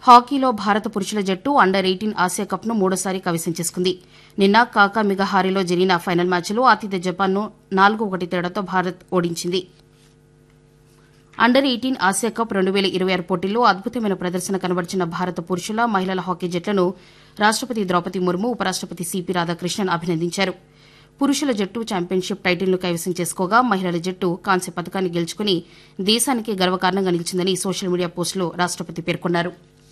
హాకీలో భారత పురుషుల జట్టు అండర్ ఎయిటీన్ ఆసియా కప్ను మూడోసారి కైవసం చేసుకుంది నిన్న కాకా మిగహారీలో జరిగిన ఫైనల్ మ్యాచ్లో ఆతిథ్య జపాన్ను నాలుగు ఒకటి తేడాతో భారత్ ఓడించింది అండర్ ఎయిటీన్ ఆసియా కప్ రెండు వేల ఇరవై ఆరు పోటీల్లో అద్భుతమైన ప్రదర్శన కనబరిచిన భారత పురుషుల మహిళల హాకీ జట్లను రాష్టపతి ద్రౌపది ముర్ము ఉపరాష్టపతి సిపి రాధాకృష్ణన్ అభినందించారు పురుషుల జట్టు ఛాంపియన్షిప్ టైటిల్ను కైవసం చేసుకోగా మహిళల జట్టు కాంస్య పథకాన్ని గెలుచుకుని దేశానికి గర్వకారణంగా నిలిచిందని సోషల్ మీడియా పోస్టులో రాష్టపతి పేర్కొన్నారు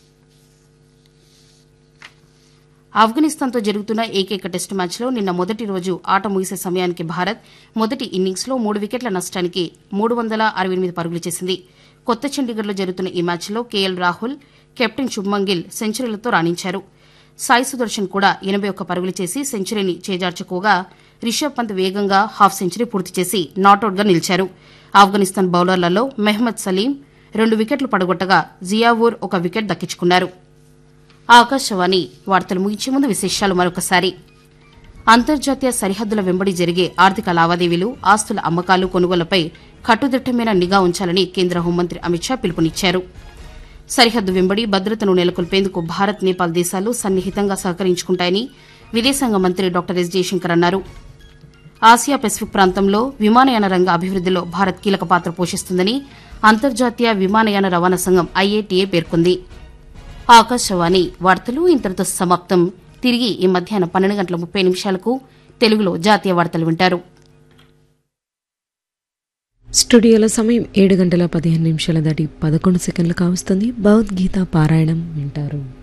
ఆఫ్ఘనిస్తాన్తో జరుగుతున్న ఏకైక టెస్టు మ్యాచ్లో నిన్న మొదటి రోజు ఆట ముగిసే సమయానికి భారత్ మొదటి ఇన్నింగ్స్లో మూడు వికెట్ల నష్టానికి మూడు వందల అరవై ఎనిమిది పరుగులు చేసింది కొత్త చండీగఢ్లో జరుగుతున్న ఈ మ్యాచ్లో కేఎల్ రాహుల్ కెప్టెన్ శుభ్మన్ గిల్ సెంచరీలతో రాణించారు సాయి సుదర్శన్ కూడా ఎనబై ఒక్క పరుగులు చేసి సెంచరీని చేజార్చుకోగా రిషబ్ పంత్ వేగంగా హాఫ్ సెంచరీ పూర్తి చేసి నాటౌట్గా నిలిచారు ఆఫ్ఘనిస్తాన్ బౌలర్లలో మెహ్మద్ సలీం రెండు వికెట్లు పడగొట్టగా జియావూర్ ఒక వికెట్ దక్కించుకున్నారు ఆకాశవాణి వార్తలు ముగించే ముందు విశేషాలు మరొకసారి అంతర్జాతీయ సరిహద్దుల వెంబడి జరిగే ఆర్థిక లావాదేవీలు ఆస్తుల అమ్మకాలు కొనుగోళ్లపై కట్టుదిట్టమైన నిఘా ఉంచాలని కేంద్ర హోంమంత్రి అమిత్ షా పిలుపునిచ్చారు సరిహద్దు వెంబడి భద్రతను నెలకొల్పేందుకు భారత్ నేపాల్ దేశాలు సన్నిహితంగా సహకరించుకుంటాయని విదేశాంగ మంత్రి డాక్టర్ ఎస్ జయశంకర్ అన్నారు ఆసియా పెసిఫిక్ ప్రాంతంలో విమానయాన రంగ అభివృద్దిలో భారత్ కీలక పాత్ర పోషిస్తుందని అంతర్జాతీయ విమానయాన రవాణా సంఘం ఐఏటీఏ పేర్కొంది ఆకాశవాణి వార్తలు ఇంతటితో సమాప్తం తిరిగి ఈ మధ్యాహ్నం పన్నెండు గంటల ముప్పై నిమిషాలకు తెలుగులో జాతీయ వార్తలు వింటారు స్టూడియోలో సమయం ఏడు గంటల పదిహేను నిమిషాల దాటి పదకొండు సెకండ్లు కావస్తుంది భగవద్గీత పారాయణం వింటారు